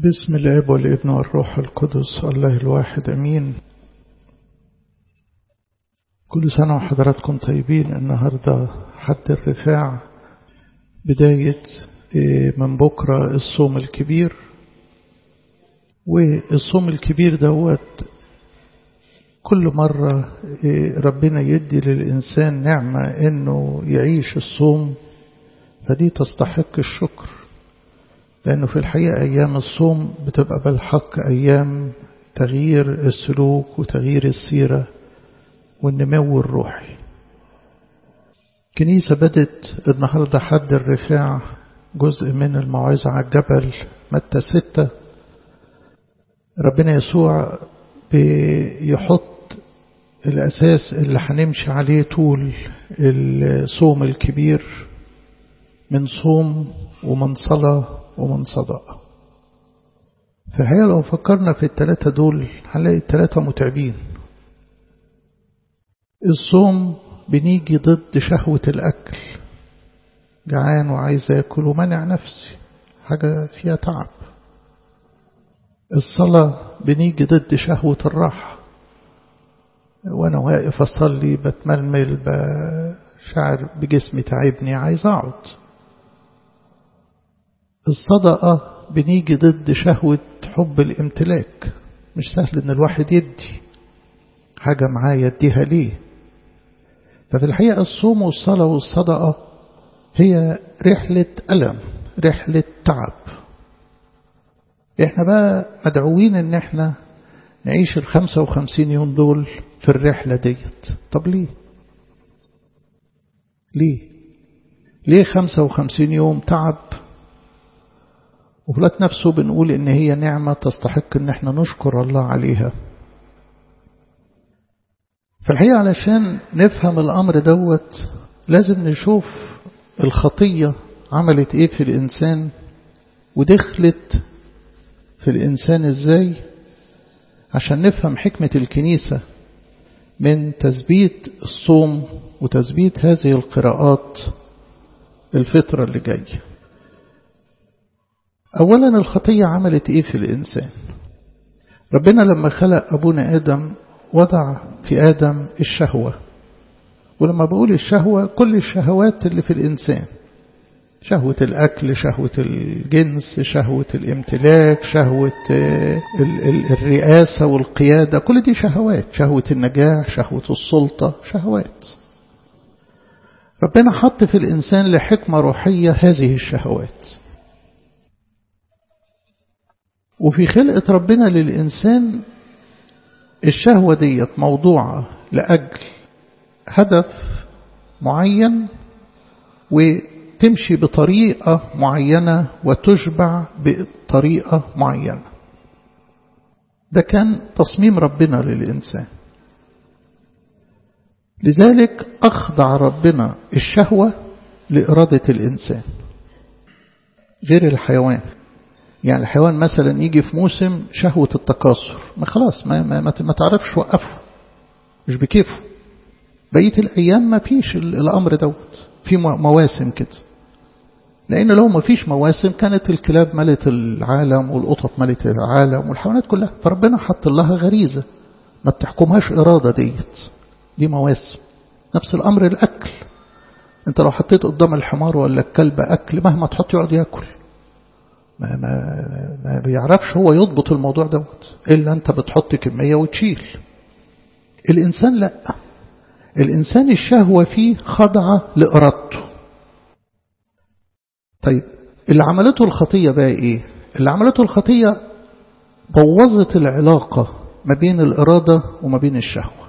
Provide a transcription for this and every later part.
بسم الاب والابن والروح القدس الله الواحد امين كل سنة وحضراتكم طيبين النهاردة حد الرفاع بداية من بكرة الصوم الكبير والصوم الكبير دوت كل مرة ربنا يدي للإنسان نعمة إنه يعيش الصوم فدي تستحق الشكر لأنه في الحقيقة أيام الصوم بتبقى بالحق أيام تغيير السلوك وتغيير السيرة والنمو الروحي كنيسة بدت النهاردة حد الرفاع جزء من الموعظة على الجبل متى ستة ربنا يسوع بيحط الأساس اللي هنمشي عليه طول الصوم الكبير من صوم ومن صلاة ومن صدقة فهي لو فكرنا في الثلاثة دول هنلاقي الثلاثة متعبين الصوم بنيجي ضد شهوة الأكل جعان وعايز أكل ومنع نفسي حاجة فيها تعب الصلاة بنيجي ضد شهوة الراحة وأنا واقف أصلي بتململ بشعر بجسمي تعبني عايز أقعد الصدقة بنيجي ضد شهوة حب الامتلاك مش سهل ان الواحد يدي حاجة معاه يديها ليه ففي الحقيقة الصوم والصلاة والصدقة هي رحلة ألم رحلة تعب احنا بقى مدعوين ان احنا نعيش الخمسة وخمسين يوم دول في الرحلة ديت طب ليه ليه ليه خمسة وخمسين يوم تعب وفلات نفسه بنقول إن هي نعمة تستحق إن احنا نشكر الله عليها في الحقيقة علشان نفهم الأمر دوت لازم نشوف الخطية عملت إيه في الإنسان ودخلت في الإنسان إزاي عشان نفهم حكمة الكنيسة من تثبيت الصوم وتثبيت هذه القراءات الفترة اللي جايه أولا الخطية عملت إيه في الإنسان ربنا لما خلق أبونا آدم وضع في آدم الشهوة ولما بقول الشهوة كل الشهوات اللي في الإنسان شهوة الأكل شهوة الجنس شهوة الامتلاك شهوة الرئاسة والقيادة كل دي شهوات شهوة النجاح شهوة السلطة شهوات ربنا حط في الإنسان لحكمة روحية هذه الشهوات وفي خلقة ربنا للإنسان الشهوة ديت موضوعة لأجل هدف معين وتمشي بطريقة معينة وتشبع بطريقة معينة ده كان تصميم ربنا للإنسان لذلك أخضع ربنا الشهوة لإرادة الإنسان غير الحيوان يعني الحيوان مثلا يجي في موسم شهوة التكاثر ما خلاص ما, ما, ما, ما تعرفش وقفه مش بكيفه بقية الأيام ما فيش الأمر دوت في مواسم كده لأن لو ما فيش مواسم كانت الكلاب ملت العالم والقطط ملت العالم والحيوانات كلها فربنا حط لها غريزة ما بتحكمهاش إرادة ديت دي مواسم نفس الأمر الأكل انت لو حطيت قدام الحمار ولا الكلب أكل مهما تحط يقعد يأكل ما, ما, ما بيعرفش هو يضبط الموضوع دوت إلا أنت بتحط كمية وتشيل الإنسان لا الإنسان الشهوة فيه خضعة لإرادته طيب اللي عملته الخطية بقى إيه اللي عملته الخطية بوظت العلاقة ما بين الإرادة وما بين الشهوة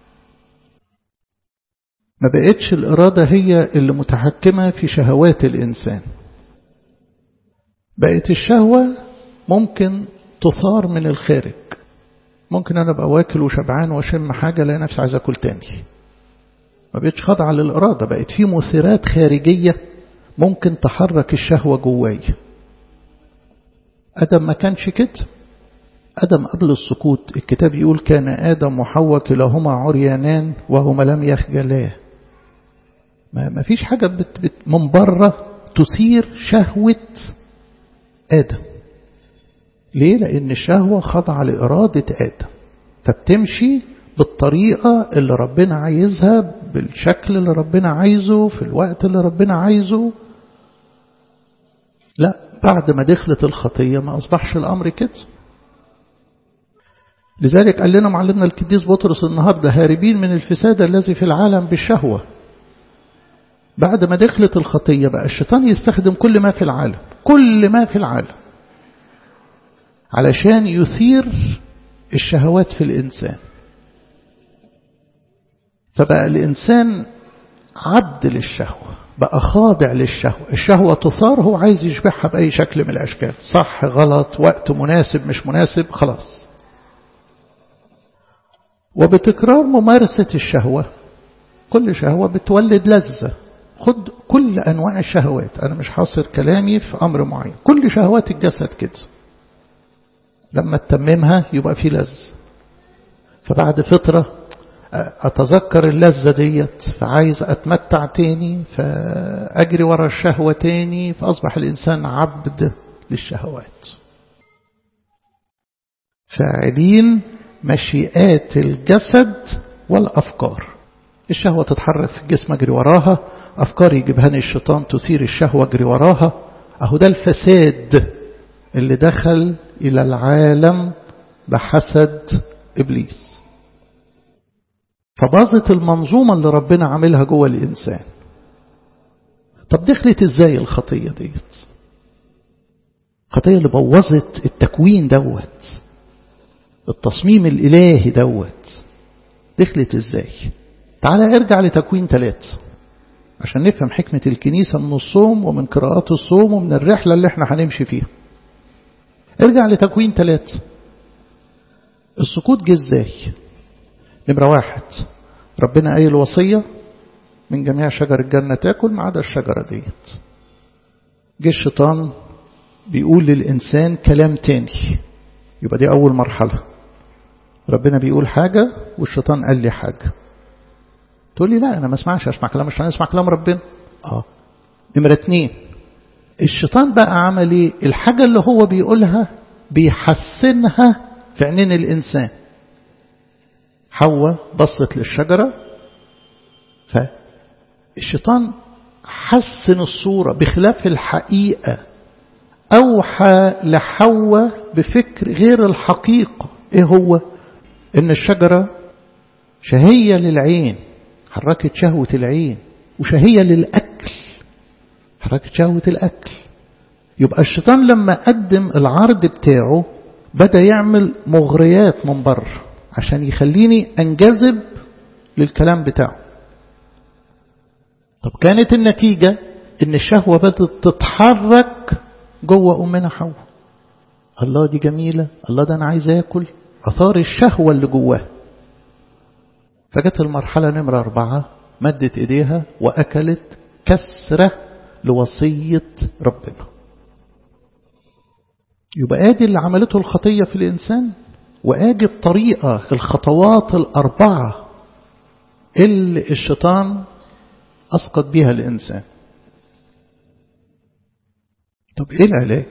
ما بقتش الإرادة هي اللي متحكمة في شهوات الإنسان بقت الشهوة ممكن تثار من الخارج ممكن أنا أبقى واكل وشبعان وأشم حاجة لا نفسي عايز أكل تاني ما بقتش خاضعة للإرادة بقت في مثيرات خارجية ممكن تحرك الشهوة جواي أدم ما كانش كده أدم قبل السقوط الكتاب يقول كان آدم وحواء كلاهما عريانان وهما لم يخجلا ما فيش حاجة بت بت من بره تثير شهوة آدم ليه لأن الشهوة خاضعة لإرادة آدم فبتمشي بالطريقة اللي ربنا عايزها بالشكل اللي ربنا عايزه في الوقت اللي ربنا عايزه لا بعد ما دخلت الخطية ما أصبحش الأمر كده لذلك قال لنا معلمنا القديس بطرس النهاردة هاربين من الفساد الذي في العالم بالشهوة بعد ما دخلت الخطية بقى الشيطان يستخدم كل ما في العالم كل ما في العالم علشان يثير الشهوات في الإنسان فبقى الإنسان عبد للشهوة بقى خاضع للشهوة الشهوة تثار هو عايز يشبعها بأي شكل من الأشكال صح غلط وقت مناسب مش مناسب خلاص وبتكرار ممارسة الشهوة كل شهوة بتولد لذة خد كل أنواع الشهوات أنا مش حاصر كلامي في أمر معين كل شهوات الجسد كده لما تتممها يبقى في لذة فبعد فترة أتذكر اللذة ديت فعايز أتمتع تاني فأجري ورا الشهوة تاني فأصبح الإنسان عبد للشهوات فاعلين مشيئات الجسد والأفكار الشهوة تتحرك في الجسم أجري وراها أفكار يجيبها الشيطان تثير الشهوة أجري وراها أهو ده الفساد اللي دخل إلى العالم بحسد إبليس فباظت المنظومة اللي ربنا عاملها جوه الإنسان طب دخلت إزاي الخطية ديت الخطية اللي بوظت التكوين دوت التصميم الإلهي دوت دخلت إزاي تعالى ارجع لتكوين ثلاثة عشان نفهم حكمة الكنيسة من الصوم ومن قراءات الصوم ومن الرحلة اللي احنا هنمشي فيها ارجع لتكوين ثلاثة السقوط جه ازاي نمرة واحد ربنا قايل وصية من جميع شجر الجنة تاكل ما عدا الشجرة ديت جه الشيطان بيقول للإنسان كلام تاني يبقى دي أول مرحلة ربنا بيقول حاجة والشيطان قال لي حاجة تقول لي لا أنا ما اسمعش أسمع كلام الشيطان أسمع كلام ربنا آه نمرة اتنين الشيطان بقى عمل ايه الحاجة اللي هو بيقولها بيحسنها في عينين الإنسان حواء بصت للشجرة فالشيطان حسن الصورة بخلاف الحقيقة أوحى لحواء بفكر غير الحقيقة إيه هو إن الشجرة شهية للعين حركت شهوة العين وشهية للأكل حركت شهوة الأكل يبقى الشيطان لما قدم العرض بتاعه بدأ يعمل مغريات من بره عشان يخليني أنجذب للكلام بتاعه طب كانت النتيجة إن الشهوة بدأت تتحرك جوه أمنا حواء الله دي جميلة الله ده أنا عايز أكل أثار الشهوة اللي جواه فجت المرحلة نمرة أربعة مدت إيديها وأكلت كسرة لوصية ربنا يبقى آدي اللي عملته الخطية في الإنسان وآدي الطريقة الخطوات الأربعة اللي الشيطان أسقط بها الإنسان طب إيه العلاج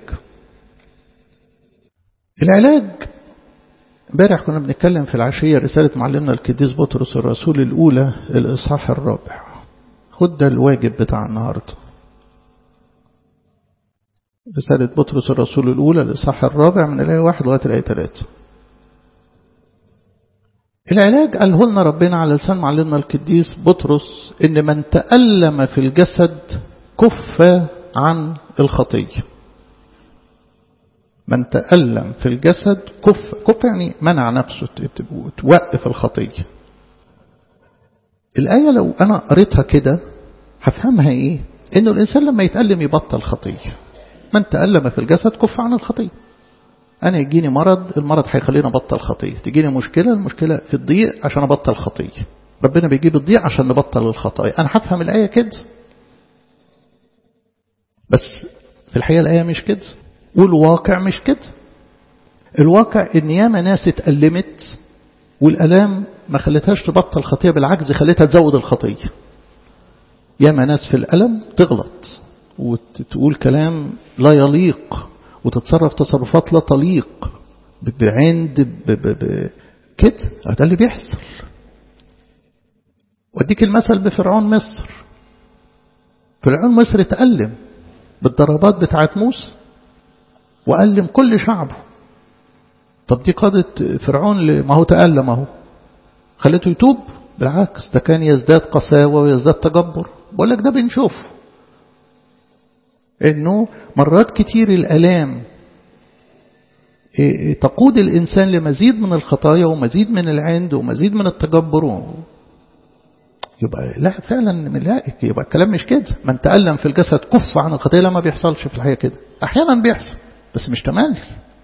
العلاج امبارح كنا بنتكلم في العشية رسالة معلمنا القديس بطرس الرسول الأولى الإصحاح الرابع خد ده الواجب بتاع النهاردة رسالة بطرس الرسول الأولى الإصحاح الرابع من الآية واحد لغاية الآية ثلاثة العلاج قاله لنا ربنا على لسان معلمنا القديس بطرس إن من تألم في الجسد كف عن الخطية من تألم في الجسد كف كف يعني منع نفسه توقف الخطية الآية لو أنا قريتها كده هفهمها إيه إنه الإنسان لما يتألم يبطل خطية من تألم في الجسد كف عن الخطية أنا يجيني مرض المرض هيخليني أبطل خطية تجيني مشكلة المشكلة في الضيق عشان أبطل خطية ربنا بيجيب الضيق عشان نبطل الخطايا أنا هفهم الآية كده بس في الحقيقة الآية مش كده والواقع مش كده الواقع ان ياما ناس اتألمت والألام ما خلتهاش تبطل خطية بالعكس خلتها تزود الخطية ياما ناس في الألم تغلط وتقول كلام لا يليق وتتصرف تصرفات لا تليق بعند ب ب ب كده ده اللي بيحصل واديك المثل بفرعون مصر فرعون مصر اتألم بالضربات بتاعت موسى وألم كل شعبه طب دي قادت فرعون ما هو تألم اهو خليته يتوب بالعكس ده كان يزداد قساوة ويزداد تجبر بقول لك ده بنشوف انه مرات كتير الالام تقود الانسان لمزيد من الخطايا ومزيد من العند ومزيد من التجبر يبقى لا فعلا لا يبقى الكلام مش كده من تألم في الجسد كف عن الخطية لا ما بيحصلش في الحقيقة كده احيانا بيحصل بس مش تمام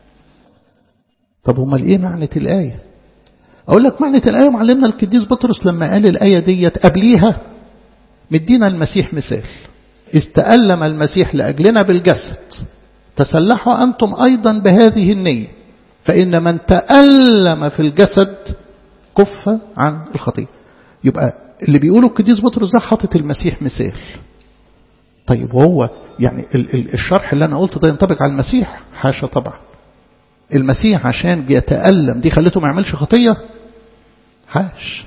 طب امال ايه معنى الآية اقول لك معنى الآية معلمنا القديس بطرس لما قال الآية ديت قبليها مدينا المسيح مثال استألم المسيح لأجلنا بالجسد تسلحوا أنتم أيضا بهذه النية فإن من تألم في الجسد كف عن الخطية يبقى اللي بيقوله القديس بطرس ده حاطط المسيح مثال طيب وهو يعني الشرح اللي أنا قلته ده ينطبق على المسيح حاشا طبعا المسيح عشان بيتألم دي خلته ما يعملش خطية حاش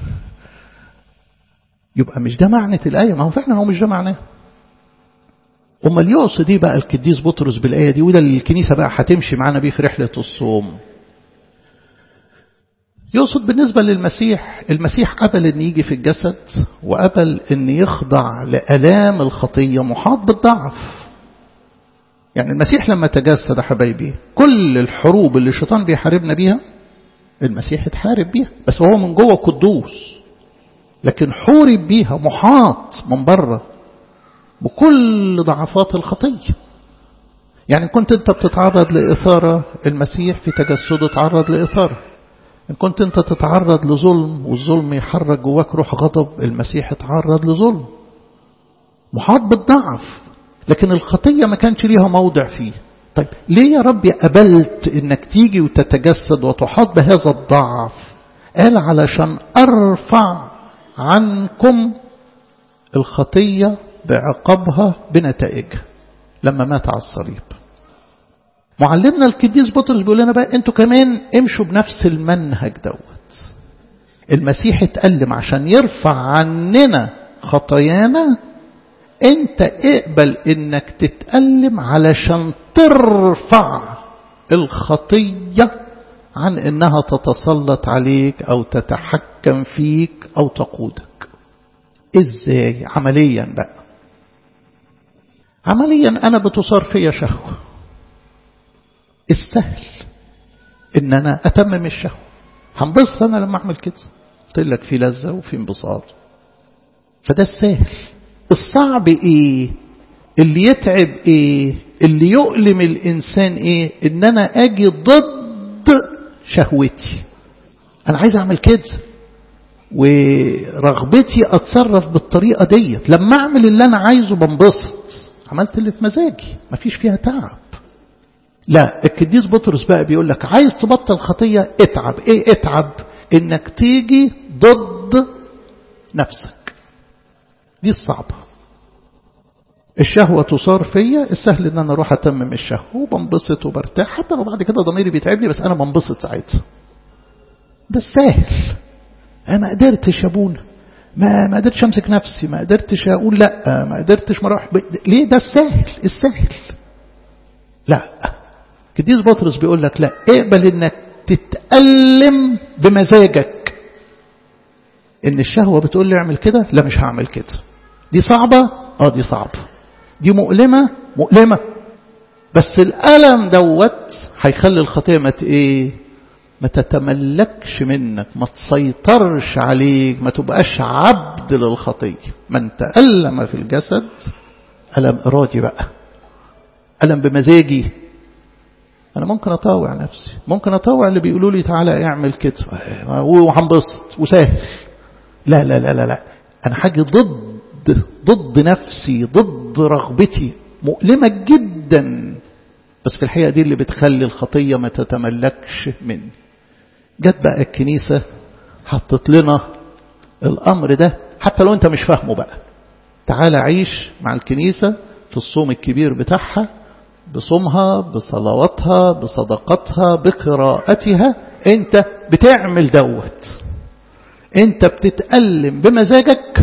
يبقى مش ده معنى الآية ما هو فعلا هو مش ده معناه أمال يقصد ايه بقى القديس بطرس بالآية دي وده اللي الكنيسة بقى هتمشي معانا بيه في رحلة الصوم يقصد بالنسبة للمسيح المسيح قبل أن يجي في الجسد وقبل أن يخضع لألام الخطية محاط بالضعف يعني المسيح لما تجسد يا حبايبي كل الحروب اللي الشيطان بيحاربنا بيها المسيح اتحارب بيها بس هو من جوه قدوس لكن حورب بيها محاط من بره بكل ضعفات الخطية يعني كنت انت بتتعرض لإثارة المسيح في تجسده تعرض لإثارة إن كنت أنت تتعرض لظلم والظلم يحرك جواك روح غضب المسيح اتعرض لظلم محاط بالضعف لكن الخطية ما كانش ليها موضع فيه طيب ليه يا ربي قبلت انك تيجي وتتجسد وتحاط بهذا الضعف قال علشان ارفع عنكم الخطية بعقابها بنتائجها لما مات على الصليب معلمنا القديس بطرس بيقول لنا بقى انتوا كمان امشوا بنفس المنهج دوت المسيح اتألم عشان يرفع عننا خطايانا انت اقبل انك تتألم علشان ترفع الخطية عن انها تتسلط عليك او تتحكم فيك او تقودك ازاي عمليا بقى عمليا انا بتصار فيا شهوة السهل ان انا اتمم الشهوة هنبسط انا لما اعمل كده قلت لك في لذة وفي انبساط فده السهل الصعب ايه اللي يتعب ايه اللي يؤلم الانسان ايه ان انا اجي ضد شهوتي انا عايز اعمل كده ورغبتي اتصرف بالطريقة ديت لما اعمل اللي انا عايزه بنبسط عملت اللي في مزاجي مفيش فيها تعب لا القديس بطرس بقى بيقول لك عايز تبطل خطية اتعب ايه اتعب انك تيجي ضد نفسك دي الصعبة الشهوة تصار فيا السهل ان انا اروح اتمم الشهوة وبنبسط وبرتاح حتى لو بعد كده ضميري بيتعبني بس انا بنبسط ساعتها ده السهل انا ما قدرتش ابونا ما ما قدرتش امسك نفسي ما قدرتش اقول لا ما قدرتش ما اروح ب... ليه ده السهل السهل لا قديس بطرس بيقول لك لا اقبل انك تتألم بمزاجك ان الشهوة بتقول لي اعمل كده لا مش هعمل كده دي صعبة اه دي صعبة دي مؤلمة مؤلمة بس الألم دوت هيخلي الخطية ما ايه ما تتملكش منك ما تسيطرش عليك ما تبقاش عبد للخطية من تألم في الجسد ألم إرادي بقى ألم بمزاجي أنا ممكن أطاوع نفسي ممكن أطاوع اللي بيقولوا لي تعالى اعمل كده وهنبسط وسهل لا لا لا لا لا أنا حاجة ضد ضد نفسي ضد رغبتي مؤلمة جدا بس في الحقيقة دي اللي بتخلي الخطية ما تتملكش مني جت بقى الكنيسة حطت لنا الأمر ده حتى لو أنت مش فاهمه بقى تعال عيش مع الكنيسة في الصوم الكبير بتاعها بصومها بصلواتها بصدقاتها بقراءتها انت بتعمل دوت انت بتتألم بمزاجك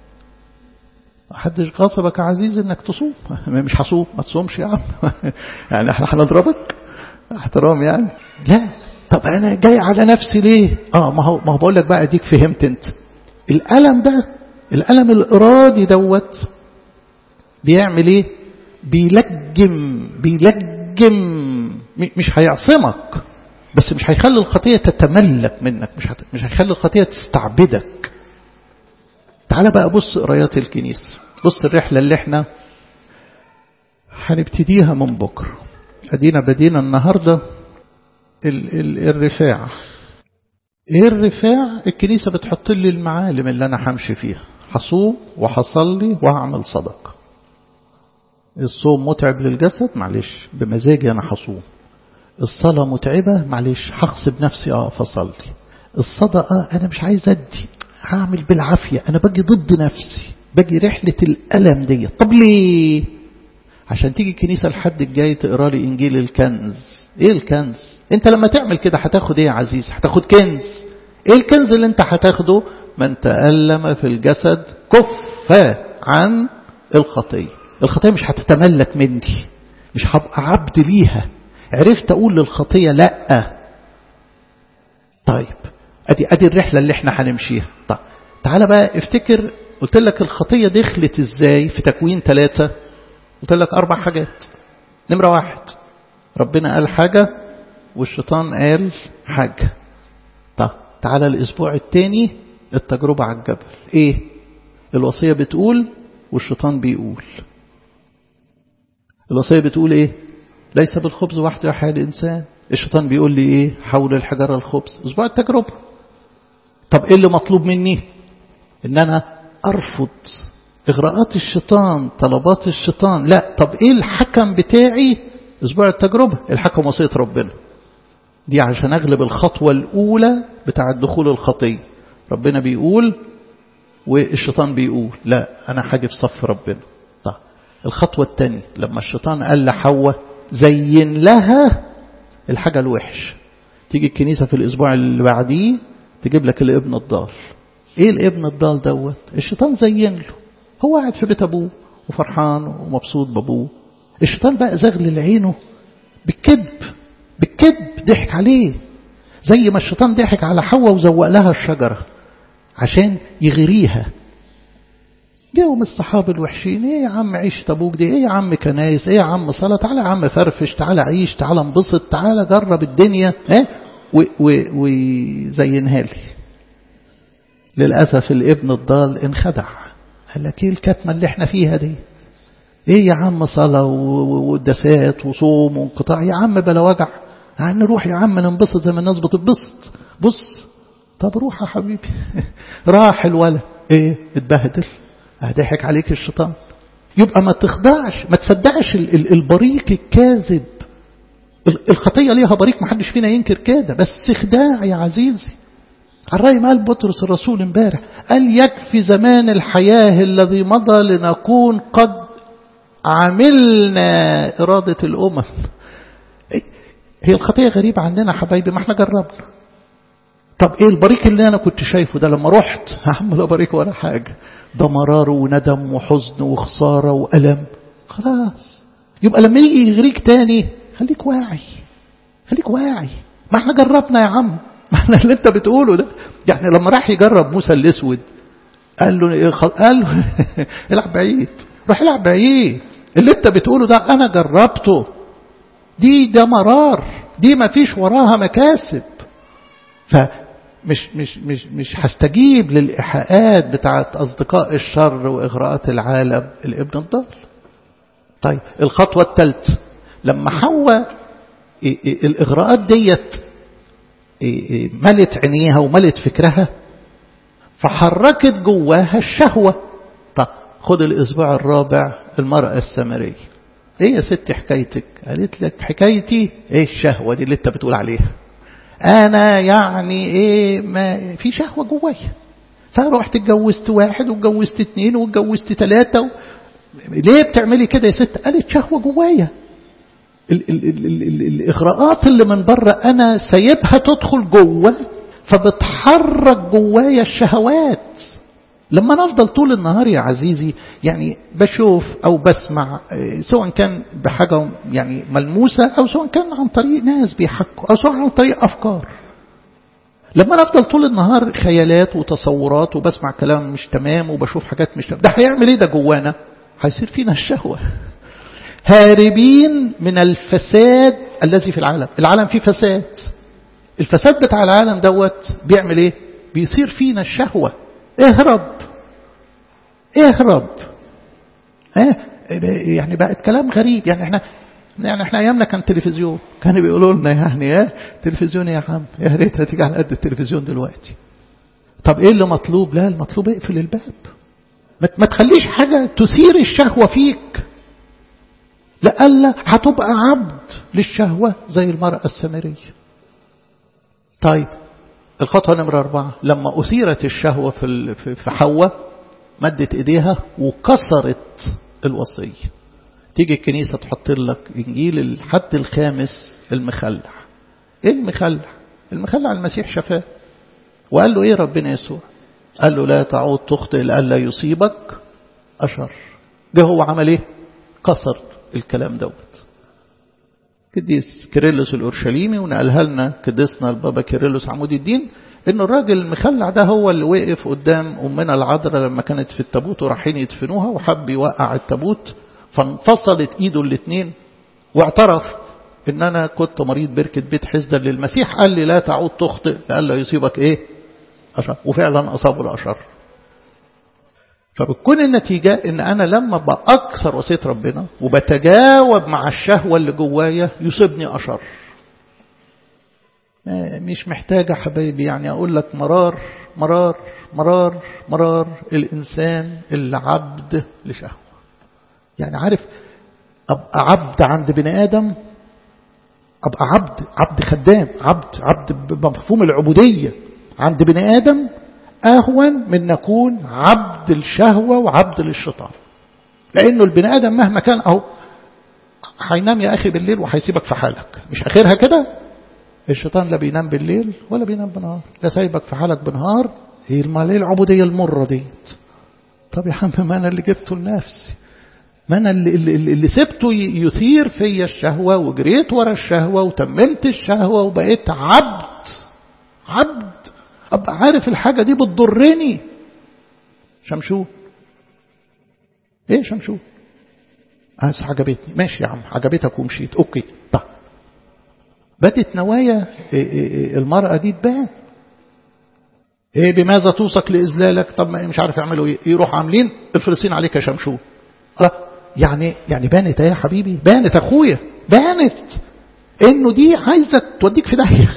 محدش غصبك يا عزيز انك تصوم مش هصوم ما تصومش يا عم يعني احنا هنضربك احترام يعني لا طب انا جاي على نفسي ليه اه ما هو ما هو بقول لك بقى اديك فهمت انت الالم ده الالم الارادي دوت بيعمل ايه بيلجم بيلجم مش هيعصمك بس مش هيخلي الخطية تتملك منك مش هت... مش هيخلي الخطية تستعبدك تعال بقى بص قرايات الكنيسة بص الرحلة اللي احنا هنبتديها من بكرة ادينا بدينا النهاردة ال... ال... الرفاع ايه الرفاع الكنيسة بتحط لي المعالم اللي انا همشي فيها هصوم وهصلي وهعمل صدقة الصوم متعب للجسد معلش بمزاجي انا هصوم الصلاة متعبة معلش هغصب نفسي اقف اصلي الصدقة انا مش عايز ادي هعمل بالعافية انا باجي ضد نفسي باجي رحلة الألم دي طب ليه عشان تيجي الكنيسة الحد الجاي تقرا لي انجيل الكنز ايه الكنز انت لما تعمل كده هتاخد ايه يا عزيز هتاخد كنز ايه الكنز اللي انت هتاخده من تألم في الجسد كف عن الخطية الخطية مش هتتملك مني مش هبقى عبد ليها عرفت أقول للخطية لا طيب أدي, أدي الرحلة اللي احنا هنمشيها طيب تعالى بقى افتكر قلت لك الخطية دخلت ازاي في تكوين ثلاثة قلت لك أربع حاجات نمرة واحد ربنا قال حاجة والشيطان قال حاجة طيب تعالى الأسبوع الثاني التجربة على الجبل ايه الوصية بتقول والشيطان بيقول الوصية بتقول ايه ليس بالخبز وحده يحيى الإنسان الشيطان بيقول لي ايه حول الحجارة الخبز اسبوع التجربة طب ايه اللي مطلوب مني ان انا ارفض اغراءات الشيطان طلبات الشيطان لا طب ايه الحكم بتاعي اسبوع التجربة الحكم وصية ربنا دي عشان اغلب الخطوة الاولى بتاع دخول الخطية ربنا بيقول والشيطان بيقول لا انا حاجة في صف ربنا طيب الخطوة الثانية لما الشيطان قال لحواء زين لها الحاجة الوحش تيجي الكنيسة في الاسبوع اللي بعديه تجيب لك الابن الضال ايه الابن الضال دوت الشيطان زين له هو قاعد في بيت ابوه وفرحان ومبسوط بابوه الشيطان بقى زغل عينه بالكذب بالكذب ضحك عليه زي ما الشيطان ضحك على حواء وزوق لها الشجرة عشان يغريها جاهم الصحابة الوحشين ايه يا عم عيش ابوك دي ايه يا عم كنايس ايه يا عم صلاة تعالى يا عم فرفش تعالى عيش تعالى انبسط تعالى جرب الدنيا ايه وزينها لي للأسف الابن الضال انخدع قال لك ايه الكتمة اللي احنا فيها دي ايه يا عم صلاة ودسات وصوم وانقطاع يا عم بلا وجع يعني نروح يا عم ننبسط زي ما الناس بتنبسط بص طب روح يا حبيبي راح الولا ايه اتبهدل هضحك عليك الشيطان يبقى ما تخدعش ما تصدقش البريق الكاذب الخطية ليها بريق ما حدش فينا ينكر كده بس خداع يا عزيزي على رأي ما قال بطرس الرسول امبارح قال يكفي زمان الحياة الذي مضى لنكون قد عملنا إرادة الأمم هي الخطية غريبة عننا حبايبي ما احنا جربنا طب ايه البريق اللي انا كنت شايفه ده لما رحت هعمل بريق ولا حاجة ده مرار وندم وحزن وخسارة وألم خلاص يبقى لما يجي يغريك تاني خليك واعي خليك واعي ما احنا جربنا يا عم ما احنا اللي انت بتقوله ده يعني لما راح يجرب موسى الاسود قال له قال له العب بعيد روح العب بعيد اللي انت بتقوله ده انا جربته دي ده مرار دي ما فيش وراها مكاسب فمش مش مش مش هستجيب للإيحاءات بتاعت أصدقاء الشر وإغراءات العالم الابن الضال طيب الخطوة الثالثة لما حواء الإغراءات ديت ملت عينيها وملت فكرها فحركت جواها الشهوة طب خد الأسبوع الرابع المرأة السامرية ايه يا ست حكايتك قالت لك حكايتي ايه الشهوة دي اللي انت بتقول عليها انا يعني ايه ما في شهوة جوايا فرحت اتجوزت واحد واتجوزت اتنين واتجوزت تلاتة و... ليه بتعملي كده يا ست قالت شهوة جوايا ال ال ال ال ال الإغراءات اللي من بره أنا سايبها تدخل جوه فبتحرك جوايا الشهوات لما أنا أفضل طول النهار يا عزيزي يعني بشوف أو بسمع سواء كان بحاجة يعني ملموسة أو سواء كان عن طريق ناس بيحكوا أو سواء عن طريق أفكار لما أنا أفضل طول النهار خيالات وتصورات وبسمع كلام مش تمام وبشوف حاجات مش تمام ده هيعمل إيه ده جوانا هيصير فينا الشهوة هاربين من الفساد الذي في العالم العالم فيه فساد الفساد بتاع العالم دوت بيعمل ايه بيصير فينا الشهوة اهرب اهرب اه يعني بقت كلام غريب يعني احنا يعني احنا ايامنا كان تلفزيون كانوا بيقولوا لنا يعني ايه تلفزيون يا عم يا ريتها تيجي على قد التلفزيون دلوقتي طب ايه اللي مطلوب لا المطلوب اقفل الباب ما تخليش حاجة تثير الشهوة فيك لألا هتبقى عبد للشهوة زي المرأة السامرية طيب الخطوة نمرة أربعة لما أثيرت الشهوة في في حواء مدت إيديها وكسرت الوصية تيجي الكنيسة تحط لك إنجيل الحد الخامس المخلع إيه المخلع المخلع المسيح شفاه وقال له إيه ربنا يسوع قال له لا تعود تخطئ لألا يصيبك أشر ده هو عمل إيه كسر الكلام دوت قديس كيرلس الأورشليمي ونقلها لنا قديسنا البابا كيرلس عمود الدين إن الراجل المخلع ده هو اللي وقف قدام أمنا العذراء لما كانت في التابوت ورايحين يدفنوها وحب يوقع التابوت فانفصلت إيده الاثنين واعترف إن أنا كنت مريض بركة بيت حزدا للمسيح قال لي لا تعود تخطئ لألا يصيبك إيه أشر وفعلا أصابه الأشر فبتكون النتيجة ان انا لما بأكثر وصية ربنا وبتجاوب مع الشهوة اللي جوايا يصيبني أشر مش محتاجة حبايبي يعني أقول لك مرار مرار مرار مرار الإنسان اللي عبد لشهوة يعني عارف أبقى عبد عند بني آدم أبقى عبد عبد خدام عبد عبد بمفهوم العبودية عند بني آدم أهون من نكون عبد الشهوة وعبد للشيطان لأنه البني آدم مهما كان أهو هينام يا أخي بالليل وهيسيبك في حالك مش آخرها كده الشيطان لا بينام بالليل ولا بينام بنهار لا سايبك في حالك بنهار هي المالية العبودية المرة ديت طب يا عم ما أنا اللي جبته لنفسي ما أنا اللي, اللي, اللي سبته يثير فيا الشهوة وجريت ورا الشهوة وتممت الشهوة وبقيت عبد عبد أبقى عارف الحاجة دي بتضرني شمشون ايه شمشون بس عجبتني ماشي يا عم عجبتك ومشيت اوكي طب بدت نوايا المرأة دي تبان ايه بماذا توثق لإذلالك طب ما مش عارف يعملوا ايه يروح عاملين الفلسطين عليك يا شمشون لا يعني يعني بانت يا حبيبي بانت اخويا بانت انه دي عايزه توديك في داهيه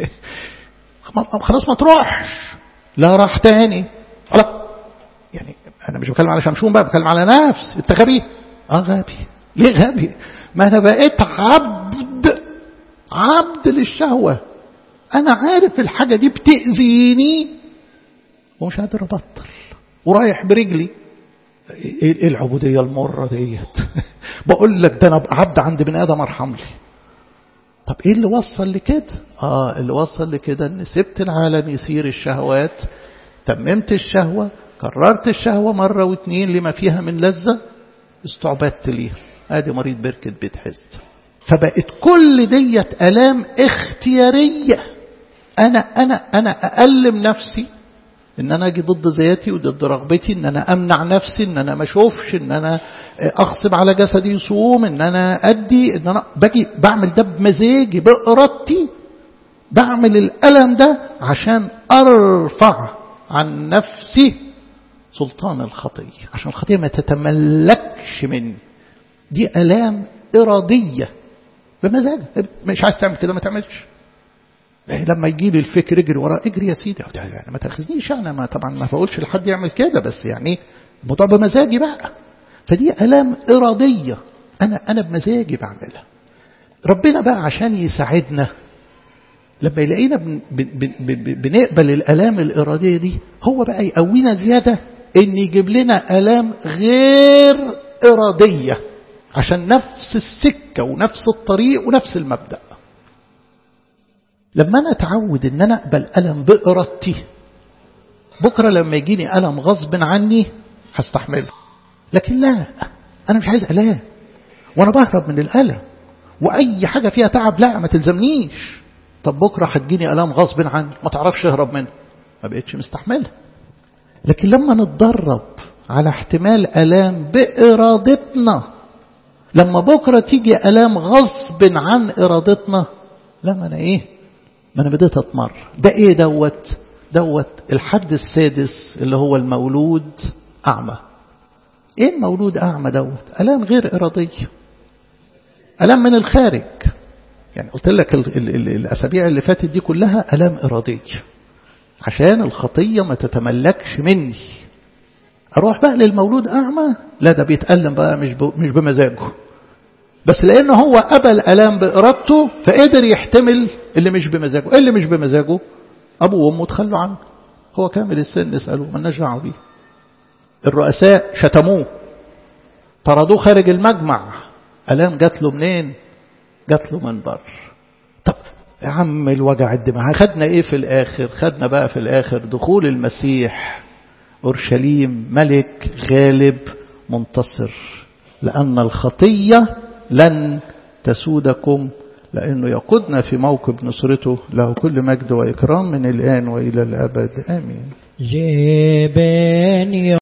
خلاص ما تروحش لا راح تاني لا يعني انا مش بتكلم على شمشون بقى بتكلم على نفس انت غبي اه غبي ليه غبي ما انا بقيت عبد عبد للشهوة انا عارف الحاجة دي بتأذيني ومش قادر ابطل ورايح برجلي ايه العبودية المرة ديت بقول لك ده انا ابقى عبد عند بني ادم ارحم لي طب ايه اللي وصل لكده اه اللي وصل لكده ان سبت العالم يسير الشهوات تممت الشهوة كررت الشهوة مرة واثنين لما فيها من لذة استعبدت ليها ادي مريض بركة بيت حزت فبقت كل ديت الام اختيارية انا انا انا األم نفسي ان انا اجي ضد ذاتي وضد رغبتي ان انا امنع نفسي ان انا ما اشوفش ان انا اغصب على جسدي يصوم ان انا ادي ان انا باجي بعمل ده بمزاجي بارادتي بعمل الالم ده عشان ارفع عن نفسي سلطان الخطيه عشان الخطيه ما تتملكش مني دي الام اراديه بمزاجك مش عايز تعمل كده ما تعملش لما يجي لي الفكر اجري وراه اجري يا سيدي يعني ما تاخذنيش انا ما طبعا ما بقولش لحد يعمل كده بس يعني الموضوع بمزاجي بقى فدي الام اراديه انا انا بمزاجي بعملها ربنا بقى عشان يساعدنا لما يلاقينا بن بن بن بنقبل الالام الاراديه دي هو بقى يقوينا زياده ان يجيب لنا الام غير اراديه عشان نفس السكة ونفس الطريق ونفس المبدأ لما أنا أتعود أن أنا أقبل ألم بإرادتي بكرة لما يجيني ألم غصب عني هستحمله لكن لا أنا مش عايز ألام وأنا بهرب من الألم وأي حاجة فيها تعب لا ما تلزمنيش طب بكرة هتجيني ألام غصب عني ما تعرفش اهرب منه ما بقتش مستحملها لكن لما نتدرب على احتمال ألام بإرادتنا لما بكرة تيجي ألام غصب عن إرادتنا لا ما أنا إيه ما أنا بديت أتمر ده إيه دوت دوت الحد السادس اللي هو المولود أعمى إيه المولود أعمى دوت ألام غير إرادية ألام من الخارج يعني قلت لك ال ال ال الأسابيع اللي فاتت دي كلها ألام إرادية عشان الخطية ما تتملكش مني أروح بقى للمولود أعمى لا ده بيتألم بقى مش مش بمزاجه بس لأنه هو قبل ألام بإرادته فقدر يحتمل اللي مش بمزاجه اللي مش بمزاجه أبوه وأمه تخلوا عنه هو كامل السن اسألوه مالناش دعوه بيه الرؤساء شتموه طردوه خارج المجمع ألام جات له منين جات له من بر طب يا عم الوجع الدماغ خدنا ايه في الاخر خدنا بقى في الاخر دخول المسيح اورشليم ملك غالب منتصر لان الخطيه لن تسودكم لانه يقودنا في موكب نصرته له كل مجد واكرام من الان والى الابد امين جبني